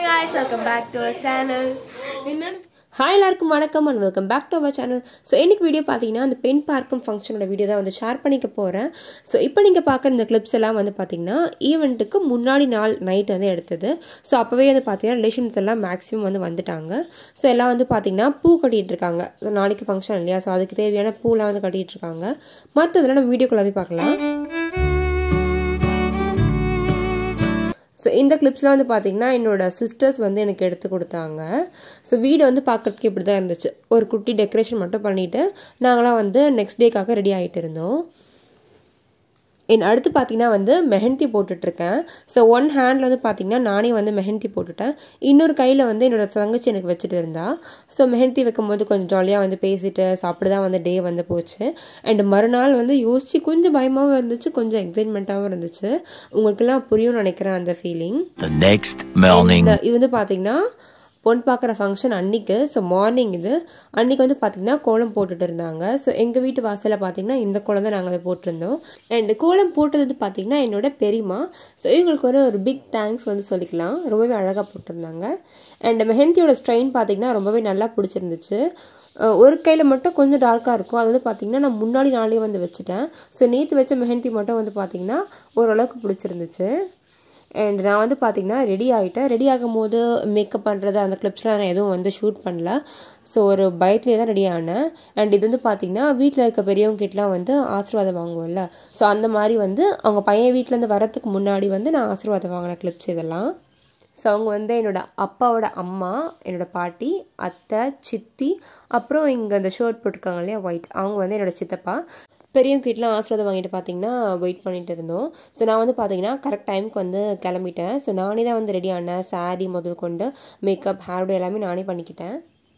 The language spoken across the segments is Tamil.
Hi guys welcome back to our channel என்ன ஹாய் எல்லாருக்கும் வணக்கம் and welcome back to our channel so இன்னைக்கு வீடியோ பார்த்தீங்கன்னா அந்த பெண் பார்க்கும் ஃபங்க்ஷனோட வீடியோ தான் வந்து ஷேர் பண்ணிக்க போகிறேன் ஸோ இப்போ நீங்கள் பார்க்குற இந்த கிளிப்ஸ் எல்லாம் வந்து பார்த்தீங்கன்னா ஈவெண்ட்டுக்கு முன்னாடி நாள் நைட் வந்து எடுத்தது ஸோ அப்போவே வந்து பார்த்தீங்கன்னா ரிலேஷன்ஸ் எல்லாம் மேக்ஸிமம் வந்து வந்துட்டாங்க ஸோ எல்லாம் வந்து பார்த்தீங்கன்னா பூ கட்டிகிட்டு இருக்காங்க ஸோ நாளைக்கு ஃபங்க்ஷன் இல்லையா ஸோ அதுக்கு தேவையான பூலாம் வந்து கட்டிகிட்டு இருக்காங்க மற்றதெல்லாம் நம்ம வீடியோக்குள்ள போய் பார்க்கலாம் ஸோ இந்த கிளிப்ஸ்லாம் வந்து பார்த்தீங்கன்னா என்னோட சிஸ்டர்ஸ் வந்து எனக்கு எடுத்து கொடுத்தாங்க ஸோ வீடு வந்து பார்க்குறதுக்கு இப்படி தான் இருந்துச்சு ஒரு குட்டி டெக்கரேஷன் மட்டும் பண்ணிவிட்டு நாங்களாம் வந்து நெக்ஸ்ட் டேக்காக ரெடி ஆகிட்டு இருந்தோம் என் அடுத்து பார்த்தீங்கன்னா வந்து மெஹந்தி போட்டுட்ருக்கேன் ஸோ ஒன் ஹேண்டில் வந்து பார்த்தீங்கன்னா நானே வந்து மெஹந்தி போட்டுட்டேன் இன்னொரு கையில் வந்து என்னோட தங்கச்சி எனக்கு வச்சுட்டு இருந்தா ஸோ மெஹந்தி வைக்கும் போது கொஞ்சம் ஜாலியாக வந்து பேசிட்டு ஸோ அப்படி தான் வந்து டே வந்து போச்சு அண்ட் மறுநாள் வந்து யோசிச்சு கொஞ்சம் பயமாகவும் இருந்துச்சு கொஞ்சம் எக்ஸைட்மெண்ட்டாகவும் இருந்துச்சு உங்களுக்கெல்லாம் புரியும்னு நினைக்கிறேன் அந்த ஃபீலிங் The next morning. இந்த இது வந்து பார்த்தீங்கன்னா பொன் பார்க்குற ஃபங்க்ஷன் அன்னைக்கு ஸோ மார்னிங் இது அன்னைக்கு வந்து பார்த்தீங்கன்னா கோலம் போட்டுட்டு இருந்தாங்க ஸோ எங்கள் வீட்டு வாசலில் பார்த்தீங்கன்னா இந்த கோலம் தான் நாங்கள் அதை போட்டிருந்தோம் அண்ட் கோலம் போட்டது வந்து பார்த்தீங்கன்னா என்னோட பெரியமா ஸோ இவங்களுக்கு ஒரு ஒரு பிக் தேங்க்ஸ் வந்து சொல்லிக்கலாம் ரொம்பவே அழகாக போட்டிருந்தாங்க அண்ட் மெஹந்தியோட ஸ்ட்ரெயின் பார்த்தீங்கன்னா ரொம்பவே நல்லா பிடிச்சிருந்துச்சு அஹ் ஒரு கையில் மட்டும் கொஞ்சம் டார்க்காக இருக்கும் அது வந்து பார்த்திங்கன்னா நான் முன்னாடி நாளே வந்து வச்சுட்டேன் ஸோ நேற்று வச்ச மெஹந்தி மட்டும் வந்து பார்த்திங்கன்னா ஓரளவுக்கு பிடிச்சிருந்துச்சு அண்ட் நான் வந்து பார்த்திங்கன்னா ரெடி ஆகிட்டேன் ரெடி ஆகும் போது மேக்கப் பண்ணுறது அந்த கிளிப்ஸ்லாம் நான் எதுவும் வந்து ஷூட் பண்ணல ஸோ ஒரு பயத்துலேயே தான் ரெடி ஆனேன் அண்ட் இது வந்து பார்த்திங்கன்னா வீட்டில் இருக்க பெரியவங்க கிட்டலாம் வந்து ஆசீர்வாதம் வாங்குவோம்ல ஸோ அந்த மாதிரி வந்து அவங்க பையன் வீட்டிலேருந்து வரத்துக்கு முன்னாடி வந்து நான் ஆசீர்வாதம் வாங்கின கிளிப்ஸ் இதெல்லாம் ஸோ அவங்க வந்து என்னோட அப்பாவோட அம்மா என்னோட பாட்டி அத்தை சித்தி அப்புறம் இங்கே அந்த ஷர்ட் போட்டிருக்காங்க இல்லையா ஒயிட் அவங்க வந்து என்னோட சித்தப்பா பெரியவங்க வீட்டில் ஆசீர்வாதம் வாங்கிட்டு பார்த்தீங்கன்னா வெயிட் பண்ணிட்டு இருந்தோம் ஸோ நான் வந்து பார்த்தீங்கன்னா கரெக்ட் டைமுக்கு வந்து கிளம்பிட்டேன் ஸோ நானே தான் வந்து ரெடி ஆனேன் சாரீ முதல் கொண்டு மேக்கப் ஹேர்டு எல்லாமே நானே பண்ணிக்கிட்டேன்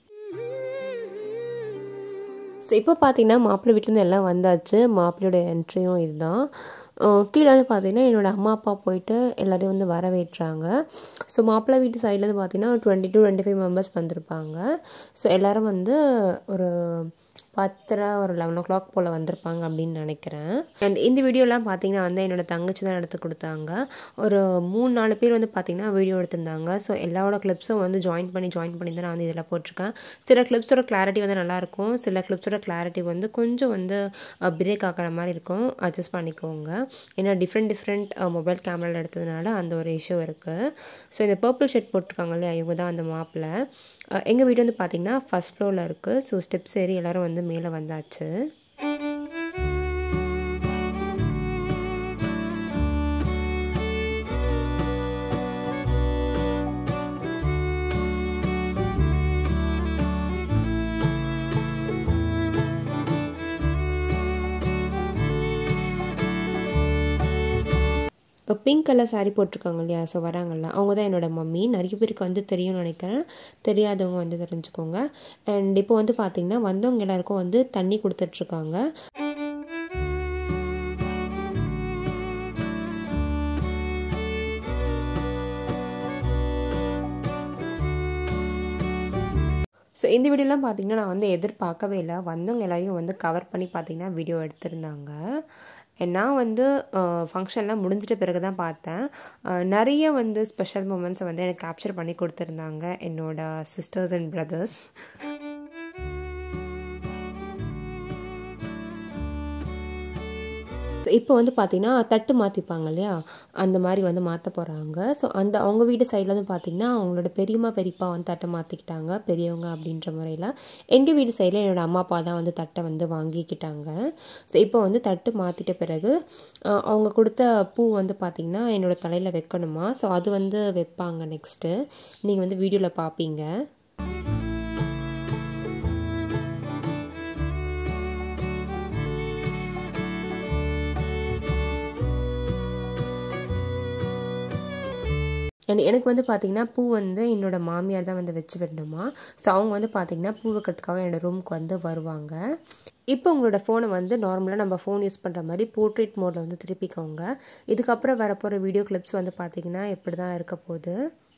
ஸோ இப்போ பார்த்தீங்கன்னா மாப்பிள்ளை வீட்டிலேருந்து எல்லாம் வந்தாச்சு மாப்பிள்ளையோட என்ட்ரியும் இதுதான் அஹ் கீழே வந்து பார்த்தீங்கன்னா என்னோட அம்மா அப்பா போயிட்டு எல்லாரையும் வந்து வரவேற்றாங்க ஸோ மாப்பிள்ளை வீட்டு சைட்லேருந்து பார்த்தீங்கன்னா ஒரு twenty two twenty five members வந்திருப்பாங்க ஸோ எல்லோரும் வந்து ஒரு பத்தரை ஒரு லெவன் ஓ கிளாக் போல் வந்திருப்பாங்க அப்படின்னு நினைக்கிறேன் அண்ட் இந்த வீடியோலாம் பார்த்தீங்கன்னா வந்து என்னோட தங்கச்சி தான் எடுத்து கொடுத்தாங்க ஒரு மூணு நாலு பேர் வந்து பார்த்தீங்கன்னா வீடியோ எடுத்திருந்தாங்க ஸோ எல்லாரோட கிளிப்ஸும் வந்து ஜாயின் பண்ணி ஜாயின் பண்ணி தான் நான் வந்து இதில் போட்டிருக்கேன் சில கிளிப்ஸோட கிளாரிட்டி வந்து நல்லாயிருக்கும் சில கிளிப்ஸோட கிளாரிட்டி வந்து கொஞ்சம் வந்து பிரேக் ஆகிற மாதிரி இருக்கும் அட்ஜஸ்ட் பண்ணிக்கோங்க ஏன்னா டிஃப்ரெண்ட் டிஃப்ரெண்ட் மொபைல் கேமராவில் எடுத்ததுனால அந்த ஒரு இஷ்யூ இருக்குது ஸோ இந்த பர்பிள் ஷர்ட் போட்டிருக்காங்க இல்லையா இவங்க தான் அந்த மாப்பிள்ளை எங்கள் வீடு வந்து பார்த்திங்கன்னா ஃபஸ்ட் ஃப்ளோரில் இருக்குது ஸோ ஸ்டெப்ஸ் ஏறி எல்லோரும் வந்து மேலே வந்தாச்சு பிங்க் கலர் saree போட்டிருக்காங்க இல்லையா ஸோ வராங்கல்ல அவங்க தான் என்னோட மம்மி நிறைய பேருக்கு வந்து தெரியும்னு நினைக்கிறேன் தெரியாதவங்க வந்து தெரிஞ்சுக்கோங்க அண்ட் இப்போ வந்து பார்த்திங்கன்னா வந்தவங்க எல்லாருக்கும் வந்து தண்ணி கொடுத்துட்ருக்காங்க ஸோ இந்த வீடியோலாம் பார்த்தீங்கன்னா நான் வந்து எதிர்பார்க்கவே இல்லை வந்தவங்க எல்லாரையும் வந்து கவர் பண்ணி பார்த்தீங்கன்னா வீடியோ எடுத்திருந்தாங்க And நான் வந்து ஃபங்க்ஷன்லாம் முடிஞ்சிட்ட பிறகு தான் பார்த்தேன் அஹ் நிறைய வந்து ஸ்பெஷல் மூமெண்ட்ஸை வந்து எனக்கு கேப்சர் பண்ணி கொடுத்துருந்தாங்க என்னோட சிஸ்டர்ஸ் அண்ட் பிரதர்ஸ் இப்போ வந்து பார்த்தீங்கன்னா தட்டு மாற்றிப்பாங்க இல்லையா அந்த மாதிரி வந்து மாற்ற போகிறாங்க ஸோ அந்த அவங்க வீட்டு சைடில் வந்து பார்த்திங்கன்னா அவங்களோட பெரியம்மா பெரியப்பா வந்து தட்டை மாற்றிக்கிட்டாங்க பெரியவங்க அப்படின்ற முறையில் எங்கள் வீட்டு சைடில் என்னோட அம்மா அப்பா தான் வந்து தட்டை வந்து வாங்கிக்கிட்டாங்க ஸோ இப்போ வந்து தட்டு மாற்றிட்ட பிறகு அஹ், அவங்க கொடுத்த பூ வந்து பார்த்திங்கன்னா என்னோட தலையில் வைக்கணுமா ஸோ அது வந்து வைப்பாங்க நெக்ஸ்ட்டு நீங்கள் வந்து வீடியோவில் பார்ப்பீங்க அண்ட் எனக்கு வந்து பார்த்திங்கன்னா பூ வந்து என்னோட மாமியார் தான் வந்து வச்சு விடணுமா ஸோ அவங்க வந்து பார்த்திங்கன்னா பூ வைக்கிறதுக்காக என்னோட ரூமுக்கு வந்து வருவாங்க இப்போ உங்களோட ஃபோனை வந்து நார்மலாக நம்ம ஃபோன் யூஸ் பண்ணுற மாதிரி போர்ட்ரேட் மோடில் வந்து திருப்பிக்கோங்க இதுக்கப்புறம் வரப்போகிற வீடியோ கிளிப்ஸ் வந்து பார்த்திங்கன்னா எப்படி தான் இருக்க போகுது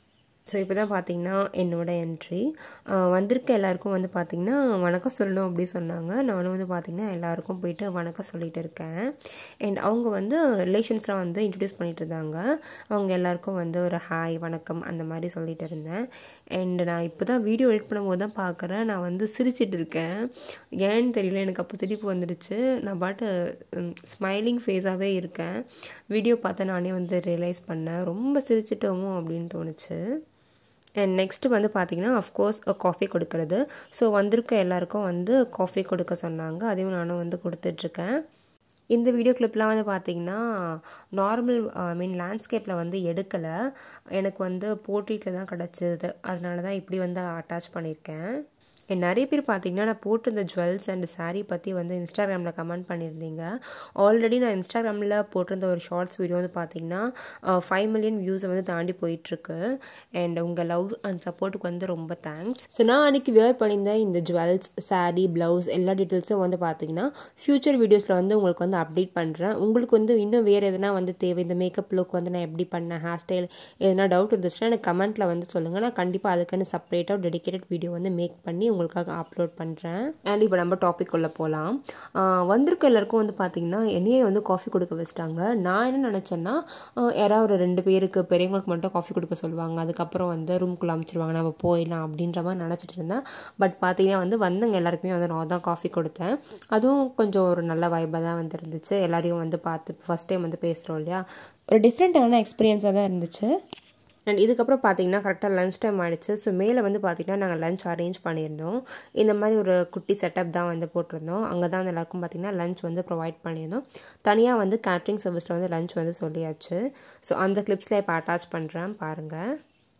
ஸோ இப்போ தான் பார்த்தீங்கன்னா என்னோட என்ட்ரி வந்திருக்க எல்லாருக்கும் வந்து பார்த்திங்கன்னா வணக்கம் சொல்லணும் அப்படி சொன்னாங்க நானும் வந்து பார்த்திங்கன்னா எல்லாருக்கும் போயிட்டு வணக்கம் சொல்லிட்டு இருக்கேன் அண்ட் அவங்க வந்து ரிலேஷன்ஸ்லாம் வந்து இன்ட்ரடியூஸ் பண்ணிட்டு இருந்தாங்க அவங்க எல்லாருக்கும் வந்து ஒரு ஹாய் வணக்கம் அந்த மாதிரி சொல்லிட்டு இருந்தேன் அண்ட் நான் இப்போ தான் வீடியோ எடிட் பண்ணும்போது தான் பார்க்குறேன் நான் வந்து சிரிச்சிட்டு இருக்கேன் ஏன்னு தெரியல எனக்கு அப்போ சிரிப்பு வந்துடுச்சு நான் பாட்டு ஸ்மைலிங் ஃபேஸாகவே இருக்கேன் வீடியோ பார்த்து நானே வந்து ரியலைஸ் பண்ணேன் ரொம்ப சிரிச்சிட்டோமோ அப்படின்னு தோணுச்சு அண்ட் நெக்ஸ்ட்டு வந்து பார்த்திங்கன்னா அஃப்கோர்ஸ் காஃபி கொடுக்கறது ஸோ வந்திருக்க எல்லாருக்கும் வந்து காஃபி கொடுக்க சொன்னாங்க அதையும் நானும் வந்து கொடுத்துட்ருக்கேன் இந்த வீடியோ கிளிப்லாம் வந்து பார்த்திங்கன்னா நார்மல் ஐ மீன் லேண்ட்ஸ்கேப்பில் வந்து எடுக்கலை எனக்கு வந்து போர்ட்ரேட்டில் தான் கிடச்சிது அதனால தான் இப்படி வந்து அட்டாச் பண்ணியிருக்கேன் அண்ட் நிறைய பேர் பார்த்தீங்கன்னா நான் போட்டிருந்த ஜுவல்ஸ் அண்ட் சாரீ பற்றி வந்து இன்ஸ்டாகிராமில் கமெண்ட் பண்ணியிருந்தீங்க ஆல்ரெடி நான் இன்ஸ்டாகிராமில் போட்டிருந்த ஒரு ஷார்ட்ஸ் வீடியோ வந்து பார்த்தீங்கன்னா ஃபைவ் மில்லியன் வியூஸை வந்து தாண்டி போயிட்டுருக்கு அண்ட் உங்கள் லவ் அண்ட் சப்போர்ட்டுக்கு வந்து ரொம்ப தேங்க்ஸ் ஸோ நான் அன்றைக்கி வியர் பண்ணியிருந்த இந்த ஜுவல்ஸ் சாரீ ப்ளவுஸ் எல்லா டீட்டெயில்ஸும் வந்து பார்த்தீங்கன்னா ஃப்யூச்சர் வீடியோஸில் வந்து உங்களுக்கு வந்து அப்டேட் பண்ணுறேன் உங்களுக்கு வந்து இன்னும் வேறு எதனா வந்து தேவை இந்த மேக்கப் லுக் வந்து நான் எப்படி பண்ணேன் ஹேர் ஸ்டைல் எதனா டவுட் இருந்துச்சுன்னா எனக்கு கமெண்ட்டில் வந்து சொல்லுங்கள் நான் கண்டிப்பாக அதுக்குன்னு செப்பரேட்டாக டெடிக்கேட்டட் வீடியோ வந்து மேக் பண்ணி உங்களுக்காக அப்லோட் பண்ணுறேன் அண்ட் இப்போ நம்ம டாபிக் உள்ள போகலாம் வந்திருக்க எல்லாருக்கும் வந்து பார்த்திங்கன்னா என்னையே வந்து காஃபி கொடுக்க வச்சிட்டாங்க நான் என்ன நினச்சேன்னா யாராவது ஒரு ரெண்டு பேருக்கு பெரியவங்களுக்கு மட்டும் காஃபி கொடுக்க சொல்லுவாங்க அதுக்கப்புறம் வந்து ரூம்குள்ளே அமைச்சிருவாங்க நம்ம போயிடலாம் அப்படின்ற மாதிரி நினச்சிட்டு இருந்தேன் பட் பார்த்தீங்கன்னா வந்து வந்தவங்க எல்லாருக்குமே வந்து நான் தான் காஃபி கொடுத்தேன் அதுவும் கொஞ்சம் ஒரு நல்ல வைப்பாக தான் வந்து இருந்துச்சு எல்லாரையும் வந்து பார்த்து ஃபஸ்ட் டைம் வந்து பேசுகிறோம் இல்லையா ஒரு டிஃப்ரெண்ட்டான எக்ஸ்பீரியன்ஸாக தான் இருந்துச்சு அண்ட் இதுக்கப்புறம் பார்த்தீங்கன்னா கரெக்டாக லஞ்ச் டைம் ஆகிடுச்சு ஸோ மேலே வந்து பார்த்திங்கன்னா நாங்கள் லஞ்ச் அரேஞ்ச் பண்ணியிருந்தோம் இந்த மாதிரி ஒரு குட்டி செட்டப் தான் வந்து போட்டிருந்தோம் அங்கே தான் வந்து எல்லாருக்கும் பார்த்திங்கன்னா லஞ்ச் வந்து ப்ரொவைட் பண்ணியிருந்தோம் தனியாக வந்து கேட்ரிங் சர்வீஸில் வந்து லஞ்ச் வந்து சொல்லியாச்சு ஸோ அந்த கிளிப்ஸில் இப்போ அட்டாச் பண்ணுறேன் பாருங்கள்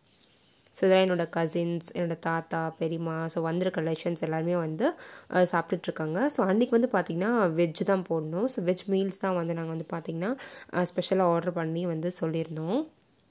ஸோ இதெல்லாம் என்னோடய கசின்ஸ் என்னோடய தாத்தா பெரியம்மா ஸோ வந்திருக்க ரிலேஷன்ஸ் எல்லாருமே வந்து சாப்பிட்டுட்ருக்காங்க ஸோ அன்றைக்கி வந்து பார்த்திங்கன்னா வெஜ் தான் போடணும் ஸோ வெஜ் மீல்ஸ் தான் வந்து நாங்கள் வந்து பார்த்திங்கன்னா ஸ்பெஷலாக ஆர்டர் பண்ணி வந்து சொல்லியிருந்தோம்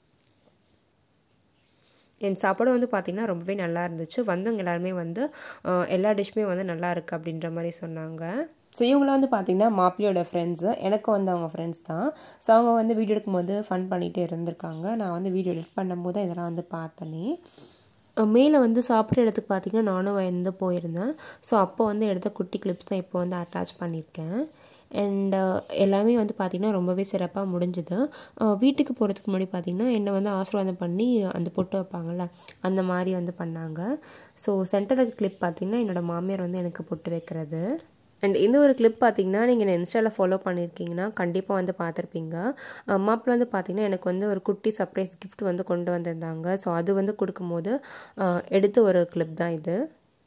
என் சாப்பாடு வந்து பார்த்திங்கன்னா ரொம்பவே நல்லா இருந்துச்சு வந்தவங்க எல்லாருமே வந்து எல்லா டிஷ்ஷுமே வந்து நல்லா இருக்குது அப்படின்ற மாதிரி சொன்னாங்க ஸோ இவங்களாம் வந்து பார்த்திங்கன்னா மாப்பிள்ளையோட ஃப்ரெண்ட்ஸு எனக்கும் வந்து அவங்க ஃப்ரெண்ட்ஸ் தான் ஸோ அவங்க வந்து வீடியோ எடுக்கும்போது ஃபன் பண்ணிகிட்டே இருந்திருக்காங்க நான் வந்து வீடியோ எடிட் பண்ணும்போது இதெல்லாம் வந்து பார்த்தனே மேலே வந்து சாப்பிட்ற இடத்துக்கு பார்த்திங்கன்னா நானும் வந்து போயிருந்தேன் ஸோ அப்போ வந்து எடுத்த குட்டி கிளிப்ஸ் தான் இப்போ வந்து அட்டாச் பண்ணியிருக்கேன் அண்ட் எல்லாமே வந்து பார்த்திங்கன்னா ரொம்பவே சிறப்பாக முடிஞ்சுது வீட்டுக்கு போகிறதுக்கு முன்னாடி பார்த்திங்கன்னா என்னை வந்து ஆசீர்வாதம் பண்ணி அந்த பொட்டு வைப்பாங்கள்ல அந்த மாதிரி வந்து பண்ணாங்க ஸோ சென்டருக்கு கிளிப் பார்த்திங்கன்னா என்னோடய மாமியார் வந்து எனக்கு பொட்டு வைக்கிறது அண்ட் இந்த ஒரு கிளிப் பார்த்தீங்கன்னா நீங்கள் என்ன இன்ஸ்டாவில் ஃபாலோ பண்ணியிருக்கீங்கன்னா கண்டிப்பாக வந்து பார்த்துருப்பீங்க மாப்பிள்ள வந்து பார்த்தீங்கன்னா எனக்கு வந்து ஒரு குட்டி சர்ப்ரைஸ் கிஃப்ட் வந்து கொண்டு வந்திருந்தாங்க ஸோ அது வந்து கொடுக்கும்போது எடுத்த ஒரு கிளிப் தான் இது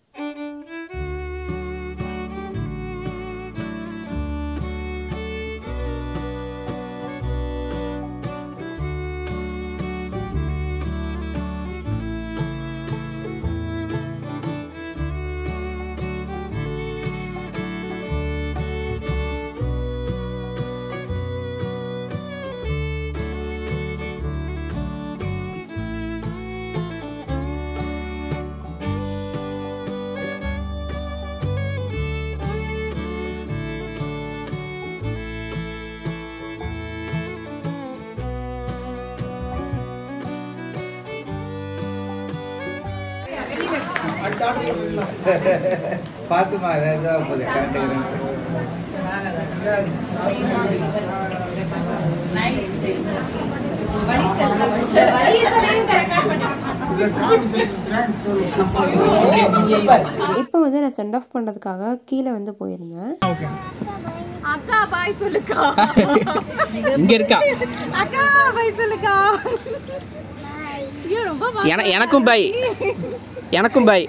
பார்த்துமா ஏதாவது போகுது கரெக்டு இப்போ வந்து நான் சென்ட் ஆஃப் பண்ணுறதுக்காக கீழே வந்து போயிருந்தேன் அக்கா பாய் சொல்லுக்கா இங்க இருக்கா அக்கா பாய் சொல்லுக்கா ஐயோ ரொம்ப பா- என எனக்கும் பாய் எனக்கும் பாய்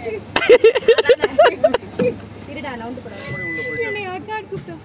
என்னை அக்கா கூப்பிட்டோம்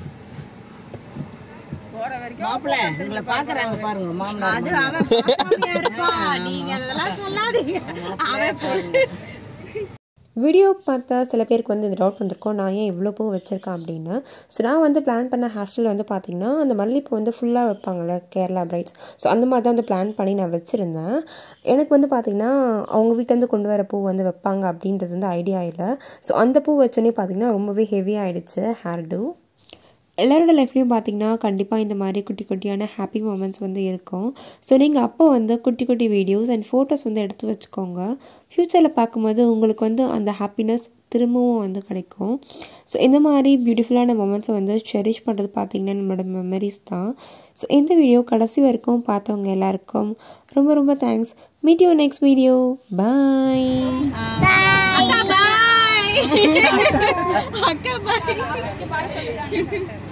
மாப்பிள்ள உங்களை பாக்குறாங்க பாருங்க மாமனார் அது அவன் பார்க்காமயா இருப்பான். நீங்க அதெல்லாம் சொல்லாதீங்க அவன் போ- வீடியோ பார்த்தா சில பேருக்கு வந்து இந்த டவுட் வந்திருக்கும் நான் ஏன் இவ்வளோ பூ வச்சுருக்கேன் அப்படின்னு ஸோ நான் வந்து பிளான் பண்ண ஹாஸ்டலில் வந்து பார்த்திங்கன்னா அந்த மல்லிப்பூ வந்து ஃபுல்லாக வைப்பாங்கள்ல கேரளா பிரைட்ஸ் ஸோ அந்த மாதிரி தான் வந்து பிளான் பண்ணி நான் வச்சுருந்தேன் எனக்கு வந்து பார்த்திங்கன்னா அவங்க வீட்டிலேருந்து கொண்டு வர பூ வந்து வைப்பாங்க அப்படின்றது வந்து ஐடியா இல்லை ஸோ அந்த பூ வச்சோன்னே பார்த்திங்கன்னா ரொம்பவே ஹெவி ஆகிடுச்சு ஹேர் டூ எல்லாரோட லைஃப்லேயும் பார்த்தீங்கன்னா கண்டிப்பாக இந்த மாதிரி குட்டி குட்டியான ஹாப்பி மூமெண்ட்ஸ் வந்து இருக்கும் ஸோ நீங்கள் அப்போ வந்து குட்டி குட்டி வீடியோஸ் அண்ட் ஃபோட்டோஸ் வந்து எடுத்து வச்சுக்கோங்க ஃப்யூச்சரில் பார்க்கும்போது உங்களுக்கு வந்து அந்த ஹாப்பினஸ் திரும்பவும் வந்து கிடைக்கும் ஸோ இந்த மாதிரி பியூட்டிஃபுல்லான மூமெண்ட்ஸை வந்து செரிஷ் பண்ணுறது பார்த்தீங்கன்னா நம்மளோட மெமரிஸ் தான் ஸோ இந்த வீடியோ கடைசி வரைக்கும் பார்த்தவங்க எல்லாருக்கும் ரொம்ப ரொம்ப thanks meet you next video bye அக்கா பாய் அக்கா பாய்